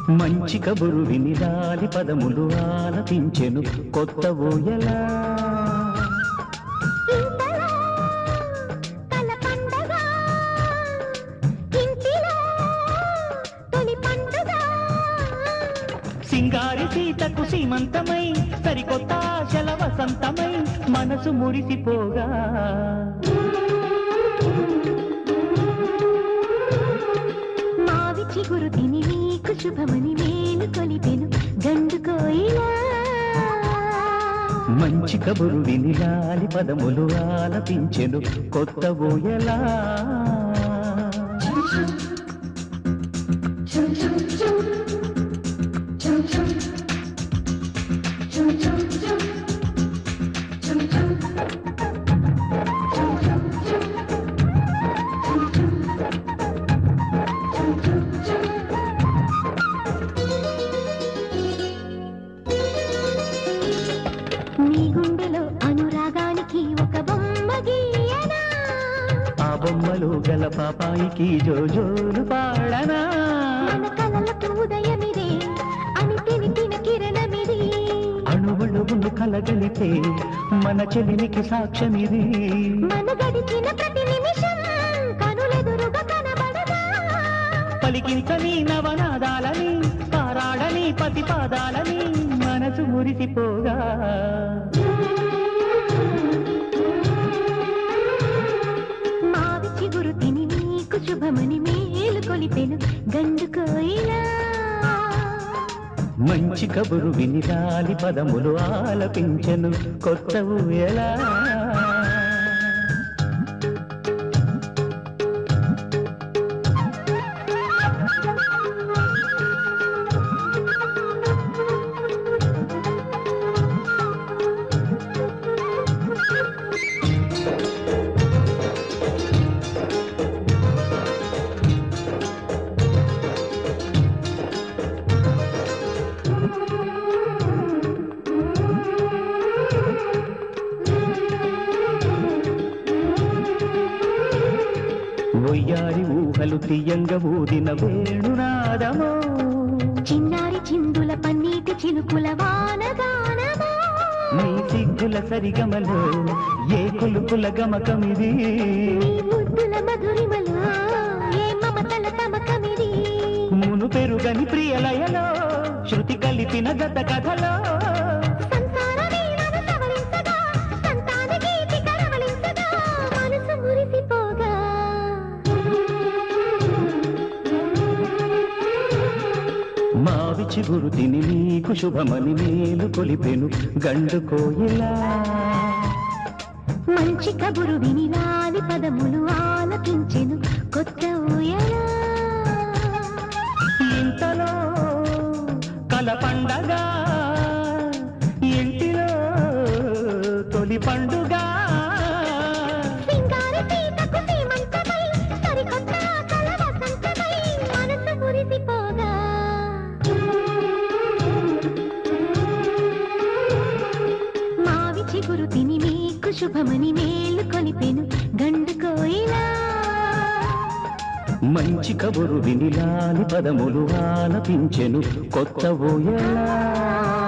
మంచి కబురు విని లాలి పదములు ఆలపించెను కొత్త ఊయలా ఇంతలో కల పండగ ఇంటిలో తొలి పండుగ సింగారి సీతకు సీమంతమై సరికొత్త ఆశల వసంతమై మనసు మురిసిపోగా మావి చిగురు తిని నీకు శుభమని మేలు కొలిపెను గండు కోయిలా మంచి కబురు విని లాలి పదములు ఆలపించెను కొత్త ఊయలా నీ గుండెలో అనురాగానికి ఒక బొమ్మ గీయనా ఆ బొమ్మలు గల పాపాయికి జోజోలు పాడనా మన కలలకు ఉదయమిదే అని తెలిపిన కిరణమిది అణువణువును కలగలితే మన చెలిమికి సాక్ష్యమిది మన గడిచిన ప్రతి నిమిషం కనులెదురుగా కనబడదా పలికించని నవనాదాలని పారాడని పతిపాదాలని మనసు మురిసిపోగా మావి చిగురు తిని నీకు శుభమని మేలు కొలిపెను గండు కోయిలా మంచి కబురు విని రాలి పదములు ఆలపించెను కొత్త ఊయలా ఒయ్యారి ఊహలు తీయంగ ఊదిన వేణునాదమో చిన్నారి చిందుల పన్నీటి చినుకుల వానగానమా నీ సిగ్గుల సరిగమలో ఏ కులుకుల గమకమిది నీ ముద్దుల మధురిమలో ఏ మమతల తమకమిది మును పెరుగని ప్రియలయలో శృతి కలిపిన గత కథలో సంసార వీణను సవరించగా సంతాన గీతి కరవలించగా మనసు మురిసిపోగా మావి చిగురు తిని నీకు శుభమని మేలు కొలిపెను గండు కోయిలా మంచి కబురు విని లాలి పదములు ఆలపించెను కొత్త ఊయలా ఇంతలో కల పండగ ఇంటిలో తొలి పండుగ సింగార సీతకు సీమంతమై సరికొత్త ఆశల వసంతమై మనసు మురిసిపోగా మావి చిగురు తిని మీకు శుభమని మేలు కొలిపెను గండు కోయిలా మంచి కబురు విని లాలి పదములు ఆలపించెను కొత్త ఊయలా